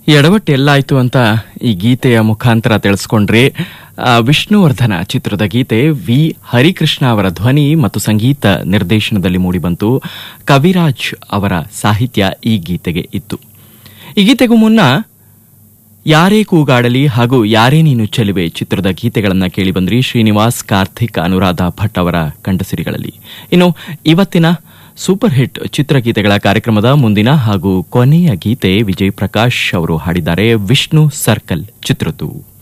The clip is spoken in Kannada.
ಎಡವಟ್ಟು ಎಲ್ಲಾಯ್ತು ಅಂತ ಈ ಗೀತೆಯ ಮುಖಾಂತರ ತಿಳಿಸ್ಕೊಂಡ್ರೆ ಆ, ವಿಷ್ಣುವರ್ಧನ ಚಿತ್ರದ ಗೀತೆ ವಿ ಹರಿಕೃಷ್ಣ ಅವರ ಧ್ವನಿ ಮತ್ತು ಸಂಗೀತ ನಿರ್ದೇಶನದಲ್ಲಿ ಮೂಡಿಬಂತು ಕವಿರಾಜ್ ಅವರ ಸಾಹಿತ್ಯ ಈ ಗೀತೆಗೆ ಇತ್ತು ಈ ಗೀತೆಗೂ ಮುನ್ನ ಯಾರೇ ಕೂಗಾಡಲಿ ಹಾಗೂ ಯಾರೇ ನೀನು ಚೆಲುವೆ ಚಿತ್ರದ ಗೀತೆಗಳನ್ನ ಕೇಳಿಬಂದ್ರಿ ಶ್ರೀನಿವಾಸ್ ಕಾರ್ತಿಕ್ ಅನುರಾಧ ಭಟ್ ಅವರ ಕಂಠಸಿರಿಗಳಲ್ಲಿ ಇನ್ನು ಇವತ್ತಿನ ಸೂಪರ್ ಹಿಟ್ ಚಿತ್ರಗೀತೆಗಳ ಕಾರ್ಯಕ್ರಮದ ಮುಂದಿನ ಹಾಗೂ ಕೊನೆಯ ಗೀತೆ ವಿಜಯ್ ಪ್ರಕಾಶ್ ಅವರು ಹಾಡಿದ್ದಾರೆ ವಿಷ್ಣು ಸರ್ಕಲ್ ಚಿತ್ರದ್ದು